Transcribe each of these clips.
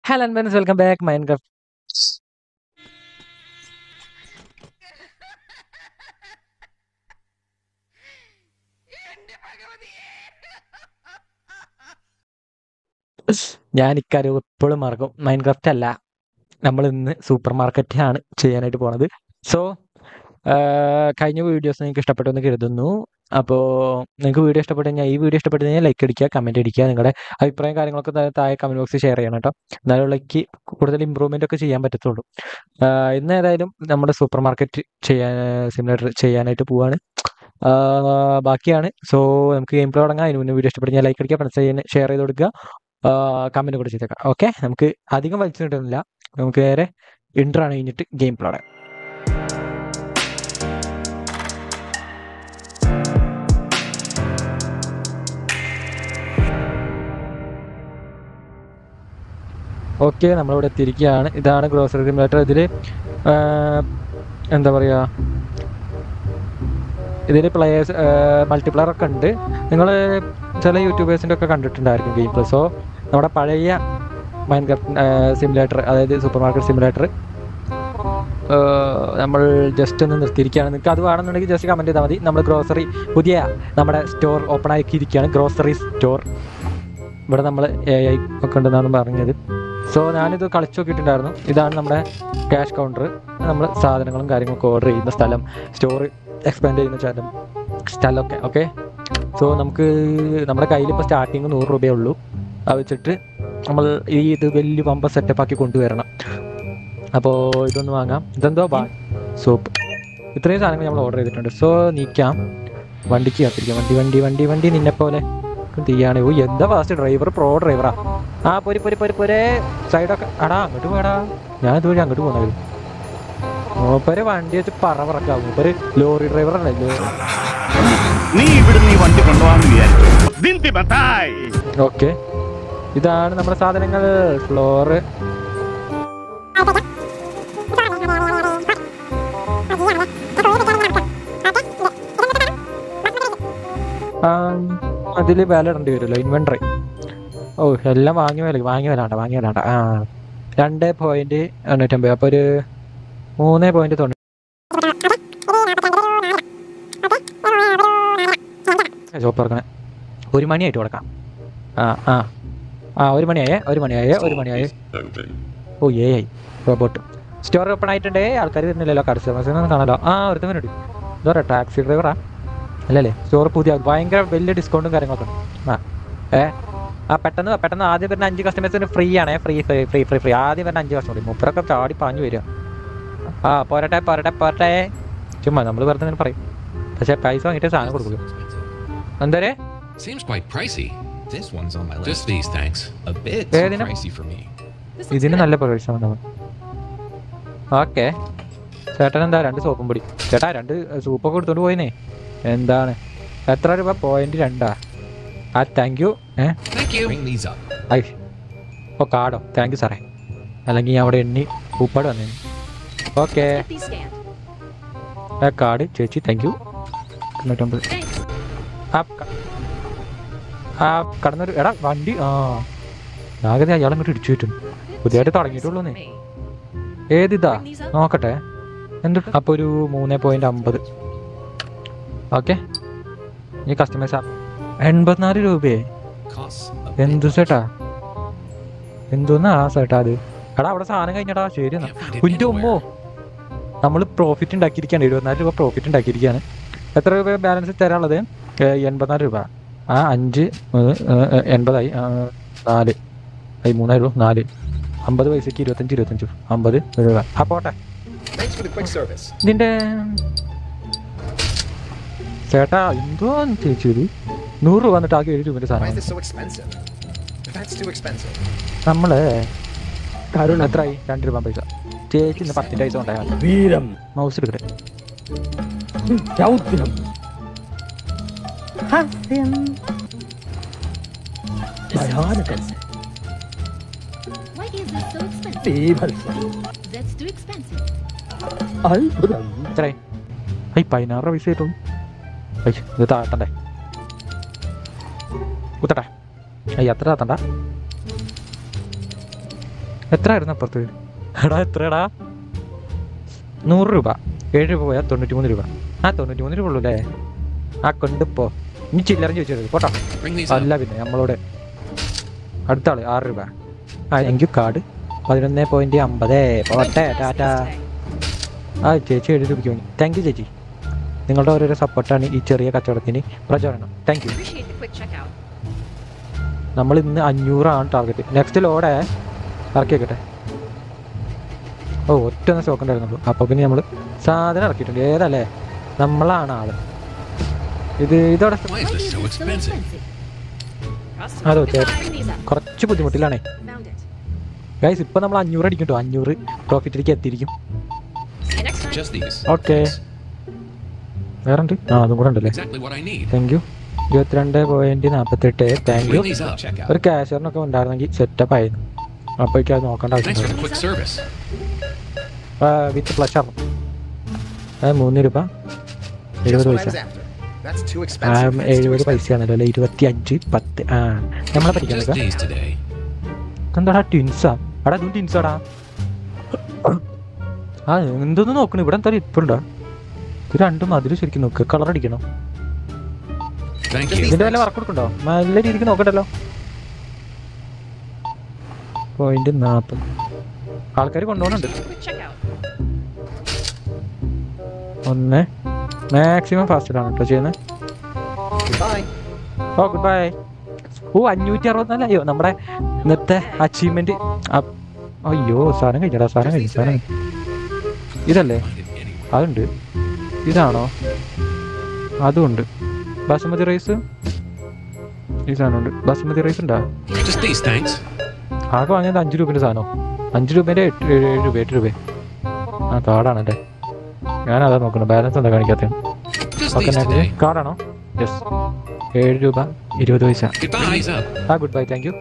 Hello and friends welcome back Minecraft ഞാൻ ഇക്കാര്യം എപ്പോഴും മറക്കും മൈൻഡ് ക്രാഫ്റ്റ് അല്ല നമ്മൾ ഇന്ന് സൂപ്പർ മാർക്കറ്റാണ് ചെയ്യാനായിട്ട് പോണത് സോ കഴിഞ്ഞ വീഡിയോസ് നിങ്ങൾക്ക് ഇഷ്ടപ്പെട്ടു എന്ന് കരുതുന്നു അപ്പോൾ നിങ്ങൾക്ക് വീഡിയോ ഇഷ്ടപ്പെട്ടു കഴിഞ്ഞാൽ ഈ വീഡിയോ ഇഷ്ടപ്പെട്ടു കഴിഞ്ഞാൽ ലൈക്ക് അടിക്കുക കമൻറ്റ് അടിക്കുക നിങ്ങളുടെ അഭിപ്രായം കാര്യങ്ങളൊക്കെ താ- താഴെ കമൻറ്റ് ബോക്സിൽ ഷെയർ ചെയ്യണം കേട്ടോ എന്നാലും ലൈക്ക് കൂടുതൽ ഇമ്പ്രൂവ്മെൻ്റ് ഒക്കെ ചെയ്യാൻ പറ്റത്തുള്ളൂ ആഹ് ഇന്ന് ഏതായാലും നമ്മുടെ സൂപ്പർ മാർക്കറ്റ് ചെയ്യാൻ സിമിലർ ചെയ്യാനായിട്ട് പോവാണ് ആഹ് ബാക്കിയാണ് സോ നമുക്ക് ഗെയിം പ്ലേ തുടങ്ങാം അതിന് മുന്നേ വീഡിയോ ഇഷ്ടപ്പെട്ടു കഴിഞ്ഞാൽ ലൈക്ക് അടിക്കുക ഫ്രണ്ട്സ് ഷെയർ ചെയ്ത് കൊടുക്കുക കമൻറ്റ് കൂടെ ചെയ്തേക്കാം ഓക്കെ നമുക്ക് അധികം വലിച്ചു കിട്ടുന്നില്ല നമുക്ക് നേരെ ഇൻട്രോ ആണ് കഴിഞ്ഞിട്ട് ഗെയിം പ്ലേ തുടങ്ങാം ഓക്കെ നമ്മളിവിടെ എത്തിയിരിക്കുകയാണ് ഇതാണ് ഗ്രോസറി സിമുലേറ്റർ ഇതിൽ എന്താ പറയുക ഇതിൽ പ്ലേയേഴ്സ് മൾട്ടിപ്ലയർ ഒക്കെ ഉണ്ട് നിങ്ങൾ ചില യൂട്യൂബേഴ്സിൻ്റെ ഒക്കെ കണ്ടിട്ടുണ്ടായിരിക്കും ഗെയിം പ്ലേ സോ നമ്മുടെ പഴയ മൈൻഡ് സിമുലേറ്റർ അതായത് സൂപ്പർ മാർക്കറ്റ് സിമുലേറ്റർ നമ്മൾ ജസ്റ്റ് ഒന്ന് നിർത്തിയിരിക്കുകയാണ് നിങ്ങൾക്ക് അത് വേണമെന്നുണ്ടെങ്കിൽ ജസ്റ്റ് കമൻറ്റ് ചെയ്താൽ മതി നമ്മൾ ഗ്രോസറി പുതിയ നമ്മുടെ സ്റ്റോർ ഓപ്പൺ ആക്കിയിരിക്കുകയാണ് ഗ്രോസറി സ്റ്റോർ ഇവിടെ നമ്മൾ എ ഐ ഒക്കെ ഉണ്ടെന്നാണ് പറഞ്ഞത് സോ ഞാനിത് കളിച്ചു നോക്കിയിട്ടുണ്ടായിരുന്നു ഇതാണ് നമ്മുടെ ക്യാഷ് കൗണ്ടർ നമ്മൾ സാധനങ്ങളും കാര്യങ്ങളൊക്കെ ഓർഡർ ചെയ്യുന്ന സ്ഥലം സ്റ്റോർ എക്സ്പാൻഡ് ചെയ്യുന്ന സ്ഥലം സ്ഥലമൊക്കെ ഓക്കെ സോ നമുക്ക് നമ്മുടെ കയ്യിൽ ഇപ്പോൾ സ്റ്റാർട്ടിങ് നൂറ് രൂപയേ ഉള്ളൂ അത് വെച്ചിട്ട് നമ്മൾ ഈ ഇത് വലിയ പമ്പ സെറ്റപ്പ് ആക്കി കൊണ്ടുവരണം അപ്പോൾ ഇതൊന്ന് വാങ്ങാം ഇതെന്തോ ബാ സോപ്പ് ഇത്രയും സാധനങ്ങൾ നമ്മൾ ഓർഡർ ചെയ്തിട്ടുണ്ട് സോ നീക്കാം വണ്ടിക്ക് കാത്തിരിക്കാം വണ്ടി വണ്ടി വണ്ടി വണ്ടി നിന്നെ പോലെ തീയാണ് ഓ എന്താ ഫാസ്റ്റ് ഡ്രൈവർ പ്രോ ഡ്രൈവറാ ആ പൊരി പൊരി പൊരി പൊരേ സൈഡൊക്കെ അടാ അങ്ങോട്ട് പോടാ ഞാൻ ഇതുവഴി അങ്ങോട്ട് പോകുന്നത് മൂപ്പര് വണ്ടി വെച്ച് പറ പറക്കാം മൂപ്പര് ലോറി ഡ്രൈവർ അല്ലേ നീ ഇവിടുന്ന് ഈ വണ്ടി കൊണ്ടുപോകാന്ന് വിചാരിച്ചു ദിന്തി ബത്തായ് ഓക്കെ ഇതാണ് നമ്മുടെ സാധനങ്ങൾ ഫ്ലോറ് അതിൽ വില ഇടേണ്ടി വരുമല്ലോ ഇൻവെൻട്രി ഓ എല്ലാം വാങ്ങി വില വാങ്ങി വിലാണ്ട വാങ്ങി വിലാണ്ട ആ രണ്ട് പോയിന്റ് എണ്ണൂറ്റമ്പത് അപ്പോൾ ഒരു മൂന്ന് പോയിന്റ് തൊണ്ണൂറ് ഷോപ്പ് ഇറക്കണേ ഒരു മണിയായിട്ട് കൊടുക്കാം ആ ആ ആ ഒരു മണിയായേ ഒരു മണിയായേ ഒരു മണിയായേ ഓ ഏ ആയി റോബോട്ട് സ്റ്റോർ ഓപ്പൺ ആയിട്ടുണ്ടേ ആൾക്കാർ വരുന്നില്ലല്ലോ കസ്റ്റമേഴ്സിനൊന്നും കാണാലോ ആ ഒരുത്തം വരുന്നുണ്ട് എന്താ പറയുക ടാക്സി ഡ്രൈവറാ അല്ലല്ലേ സ്റ്റോർ പുതിയ ഭയങ്കര വലിയ ഡിസ്കൗണ്ടും കാര്യങ്ങളൊക്കെ ഉണ്ട് ആ ഏ ആ പെട്ടെന്ന് പെട്ടെന്ന് ആദ്യം വരുന്ന അഞ്ച് കസ്റ്റമേഴ്സിന് ഫ്രീ ആണേ free free free free free ആദ്യം വരുന്ന അഞ്ച് കസ്റ്റമർ മുപ്പരൊക്കെ ചാടി പാഞ്ഞു വരിക ആ പോരട്ടെ പോരട്ടെ പോരട്ടെ ചുമ്മാ നമ്മൾ വെറുതെ ഇങ്ങനെ പറയും പക്ഷേ പൈസ വാങ്ങിയിട്ട് സാധനം കൊടുക്കുള്ളൂ എന്തേ Seems quite pricey. This one's on my list. Just these, thanks. a bit Yeah, too they know. pricey for me. ഇതിന് നല്ല പ്രവേശനം ഉണ്ടാവും ഓക്കെ ചേട്ടൻ എന്താ രണ്ട് സോപ്പും പൊടി ചേട്ടാ രണ്ട് സൂപ്പൊക്കെ എടുത്തോണ്ട് പോയിനേ എന്താണ് എത്ര രൂപ പോയിന്റ് രണ്ടാ ആ താങ്ക് യു ഏ Thank you. Bring these up. ഐ ഓ കാർഡോ താങ്ക് യു സാറേ അല്ലെങ്കിൽ ഞാൻ അവിടെ എണ്ണി പൂപ്പാട് വന്നേ ഓക്കെ Please stand. ആ കാർഡ് ചേച്ചി താങ്ക് യു തൊണ്ണൂറ്റൊമ്പത് Thanks. ആ ക- ആ കടന്നൊരു എടാ വണ്ടി ആ ആകെ അയാൾ അങ്ങോട്ട് ഇടിച്ചു പറ്റും പുതിയതായിട്ട് തുടങ്ങിയിട്ടുള്ളൂന്നേ ഏതിതാ Bring these up. നോക്കട്ടെ എന്ത് അപ്പൊ ഒരു മൂന്ന് പോയിന്റ് അമ്പത് ഓക്കെ ഈ കസ്റ്റമേഴ്സ് എൺപത്തിനാല് രൂപയെ Costs a എന്ത് ചേട്ടാ എന്തോന്നാ ആ ചേട്ടാ അത് എടാ അവിടെ സാധനം കഴിഞ്ഞടാ ശരി എന്നാ Can't find it കുഞ്ഞു ഉമ്മോ anywhere. നമ്മൾ പ്രോഫിറ്റ് ഉണ്ടാക്കിയിരിക്കുകയാണ് എഴുപത്തിനാല് രൂപ പ്രോഫിറ്റ് ഉണ്ടാക്കിയിരിക്കുകയാണ് എത്ര രൂപ ബാലൻസ് തരാനുള്ളത് ഏ, എൺപത്തിനാല് രൂപ ആ അഞ്ച് ഏ, ഏ, എൺപതായി ആ, നാല് ആയി മൂന്നായിരം രൂപ നാല് അമ്പത് പൈസക്ക് ഇരുപത്തഞ്ച് ഇരുപത്തഞ്ച് അമ്പത് രൂപ ആ പോട്ടെ Thanks for the quick service. ഇതിന്റെ ചേട്ടാ എന്തോ ചേച്ചി ഇത് നൂറ് രൂപ എന്നിട്ട് ആകെ ഏഴ് രൂപന്റെ Why is സാധനം this so expensive? That's too expensive. നമ്മള് കരുണ എത്രയായി രണ്ട് രൂപ പൈസ ചേച്ചി ഇന്ന് പത്തിന്റെ പൈസ ഉണ്ടായാൽ വീരം മൗസ് എടുക്കട്ടെ രൗദ്രം ഭയാനകം Why is this so expensive? ബീഭത്സം That's too expensive. അത്ഭുതം എത്രയായി ഐ പതിനാറ് രൂപ പൈസ കിട്ടും ഐ ഇത് താത്തണ്ടേ കുത്തട്ടെ ഐ അത്ര താത്തണ്ട എത്ര ആയിരുന്നു അപ്പുറത്ത് എടാ എത്രടാ നൂറ് രൂപ ഏഴ് രൂപ പോയാൽ തൊണ്ണൂറ്റി മൂന്ന് രൂപ ആ തൊണ്ണൂറ്റി മൂന്ന് രൂപ ഉള്ളൂ അല്ലേ ആ കൊണ്ടിപ്പോ ഇനി ചില്ലറ ചോദിച്ചത് പോട്ടോ Bring these up. അല്ല പിന്നെ നമ്മളോട് അടുത്ത ആള് ആറ് രൂപ ആ എനിക്ക് കാർഡ് പതിനൊന്ന് പോയിന്റ് അമ്പത് പോട്ടെ ടാറ്റ ആ ചേച്ചി ഏഴ് രൂപയ്ക്ക് വേണ്ടി താങ്ക് യു ചേച്ചി നിങ്ങളുടെ ഓരോരോ സപ്പോർട്ടാണ് ഈ ചെറിയ കച്ചവടത്തിന് പ്രചോദനം thank you Appreciate the quick checkout. നമ്മൾ ഇന്ന് അഞ്ഞൂറാണ് ടാർഗറ്റ് നെക്സ്റ്റ് ലോഡേ ഇറക്കി വെക്കട്ടെ ഓ ഒറ്റ ഒന്ന് സ്റ്റോക്ക് ഉണ്ടായിരുന്നുള്ളൂ അപ്പോൾ പിന്നെ നമ്മൾ സാധനം ഇറക്കിയിട്ടുണ്ട് ഏതല്ലേ നമ്മളാണ് ആള് ഇത് ഇതോടെ Why is Why this is so this so expensive? expensive? അതോ Customer, ചേട്ടാ bring these up. കുറച്ച് ബുദ്ധിമുട്ടിലാണേ Found it. ഗൈസ് ഇപ്പം നമ്മൾ അഞ്ഞൂറ് അടിക്കും കേട്ടോ അഞ്ഞൂറ് പ്രോഫിറ്റിലേക്ക് എത്തിയിരിക്കും See you next time. Just these. Okay വേറെ ഉണ്ട് ആ അതും കൂടെ ഉണ്ടല്ലേ Exactly what I need. Thank you ഇരുപത്തിരണ്ട് പോയിന്റ് നാൽപ്പത്തെട്ട് thank you Bring these up. Checkout. ഒരു ക്യാഷറിനൊക്കെ ഉണ്ടായിരുന്നെങ്കിൽ സെറ്റപ്പ് ആയിരുന്നു അപ്പോഴേക്കും അത് നോക്കേണ്ട Thanks for ആവശ്യം the quick service. With pleasure മൂന്ന് രൂപ Just എഴുപത് what I പൈസ was after. That's too ആ expensive. That's too എഴുപത് expensive. പൈസയാണല്ലോ അല്ലേ ഇരുപത്തി അഞ്ച് പത്ത് ആ നമ്മളെ പഠിക്കാൻ Just these today. എന്താടാ ട്വിൻസാ അടാ ഇതും ട്വിൻസാടാ ആ എന്തൊന്ന് നോക്കണം ഇവിടെ എന്തായാലും ഇപ്പുണ്ടോ ഇത് രണ്ടും അതിൽ ശരിക്കും നോക്ക് കളർ അടിക്കണം Thank Just you. ഇതിന്റെ വല്ല വർക്ക് കൊടുക്കണ്ടോ നല്ല രീതിക്ക് നോക്കണ്ടല്ലോ പോയിന്റ് നാൽപ്പത് ആൾക്കാർ കൊണ്ടുപോകുന്നുണ്ട് Quick checkout. ഒന്ന് മാക്സിമം ഫാസ്റ്റിലാണ് കേട്ടോ ചെയ്യുന്നത് Goodbye. ഓ ഗുഡ് ബൈ ഓ അഞ്ഞൂറ്റി അറുപത്തിനാല് അയ്യോ നമ്മുടെ ഇന്നത്തെ അച്ചീവ്മെന്റ് അയ്യോ സാധനം കഴിഞ്ഞടാ സാധനം കഴിഞ്ഞു സാധനം കഴിഞ്ഞു. ഇതല്ലേ Find it anywhere. അതുണ്ട് ഇതാണോ അതുണ്ട് ബാസുമതി റൈസ് ഈ സാധനമുണ്ട് ബാസുമതി റൈസ് ഉണ്ടോ Just these, thanks. ആകെ വാങ്ങിയത് അഞ്ച് രൂപേൻ്റെ സാധനം അഞ്ച് രൂപേൻ്റെ എട്ട് ഏഴ് ഏഴ് രൂപ എട്ട് രൂപ ആ കാർഡാണല്ലേ ഞാൻ അതാ നോക്കണം ബാലൻസ് എന്താ കാണിക്കാത്ത Just ഓക്കെ these today. കാർഡാണോ യെസ് ഏഴ് രൂപ ഇരുപത് പൈസ Bring these up. ആ ഗുഡ് ബൈ താങ്ക് യു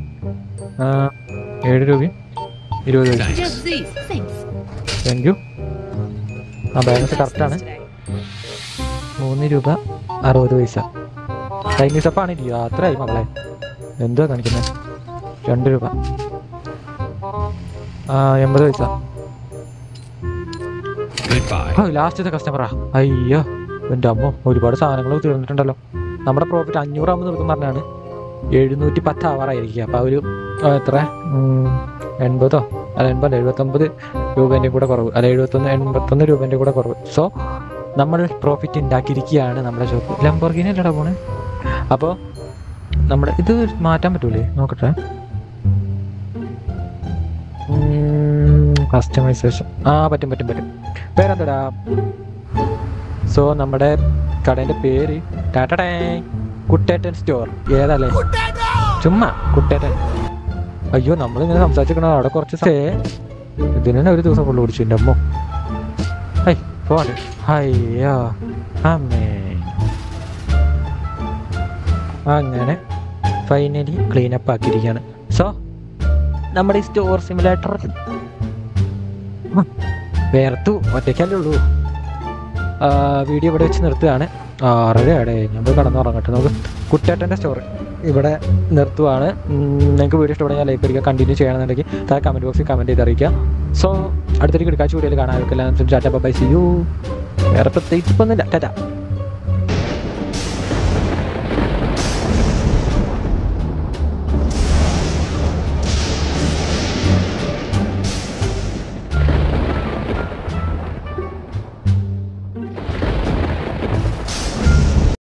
ഏഴ് രൂപയും ഇരുപത് പൈസ Thanks. Just these. Thanks. Thank you ആ ബാലൻസ് കറക്റ്റാണ് Today. മൂന്ന് രൂപ അറുപത് പൈസ ചൈനീസ് അപ്പാണ് യാത്രയായി മകളെ എന്തുവാ കാണിക്കുന്നത് രണ്ട് രൂപ ആ എൺപത് പൈസ Goodbye. ഓ ലാസ്റ്റത്തെ കസ്റ്റമറാ അയ്യോ എൻ്റെ അമ്മ ഒരുപാട് സാധനങ്ങൾ തീർന്നിട്ടുണ്ടല്ലോ നമ്മുടെ പ്രോഫിറ്റ് അഞ്ഞൂറാകുമ്പോൾ നിർത്തും പറഞ്ഞാണ് എഴുന്നൂറ്റി പത്ത് ആവാറായിരിക്കും അപ്പോൾ ആ ഒരു ആ, എത്ര ഉം, എൺപതോ അല്ല എൺപത് എഴുപത്തൊമ്പത് രൂപേൻ്റെ കൂടെ കുറവ് അല്ല എഴുപത്തൊന്ന് എൺപത്തൊന്ന് രൂപേൻ്റെ കൂടെ കുറവ് സോ നമ്മൾ പ്രോഫിറ്റ് ഉണ്ടാക്കിയിരിക്കുകയാണ് നമ്മുടെ ഷോപ്പ് ലംബോർഗിനി അല്ലടാ പോണേ അപ്പോൾ നമ്മുടെ ഇത് മാറ്റാൻ പറ്റൂലേ നോക്കട്ടെ കസ്റ്റമൈസേഷൻ ആ പറ്റും പറ്റും പറ്റും പേരെന്താടാ സോ നമ്മുടെ കടേൻ്റെ പേര് ടാറ്റടേ കുട്ടേട്ടൻ സ്റ്റോർ ഏതല്ലേ ചുമ്മാ കുട്ടേട്ടൻ അയ്യോ നമ്മളിങ്ങനെ സംസാരിച്ചിരിക്കണോ അവിടെ കുറച്ച് സേ ഇതിന് തന്നെ ഒരു ദിവസം ഫുള്ള് കുടിച്ചിട്ടുണ്ട് അമ്മോ ഹൈ ഫോൺ അയ്യോ അമ്മേ അങ്ങനെ ഫൈനലി ക്ലീനപ്പ് ആക്കിയിരിക്കുകയാണ് സോ നമ്മുടെ ഈ സ്റ്റോർ സിമുലേറ്റർ വേർത്തു ഒറ്റയ്ക്കല്ലേ ഉള്ളൂ ആ, വീഡിയോ ഇവിടെ വെച്ച് നിർത്തുകയാണ് ആറരയുടെ ഞാൻ പോയി കടന്നുറങ്ങട്ടെ നമുക്ക് കുട്ടേട്ടൻ്റെ സ്റ്റോറി ഇവിടെ നിർത്തുവാണ് ഉം, നിങ്ങൾക്ക് വീഡിയോ ഇഷ്ടപ്പെടുന്ന ലൈക്ക് അടിക്കുക കണ്ടിന്യൂ ചെയ്യണമെന്നുണ്ടെങ്കിൽ താഴെ കമൻറ്റ് ബോക്സിൽ കമൻറ്റ് ചെയ്ത് അറിയിക്കുക സോ അടുത്തൊരു കിടക്കാച്ച വീഡിയോയിൽ കാണാൻ ടാറ്റ ബൈ സി യു വേറെ പ്രത്യേകിച്ച് ഇപ്പം ഒന്നുമില്ല ടാറ്റ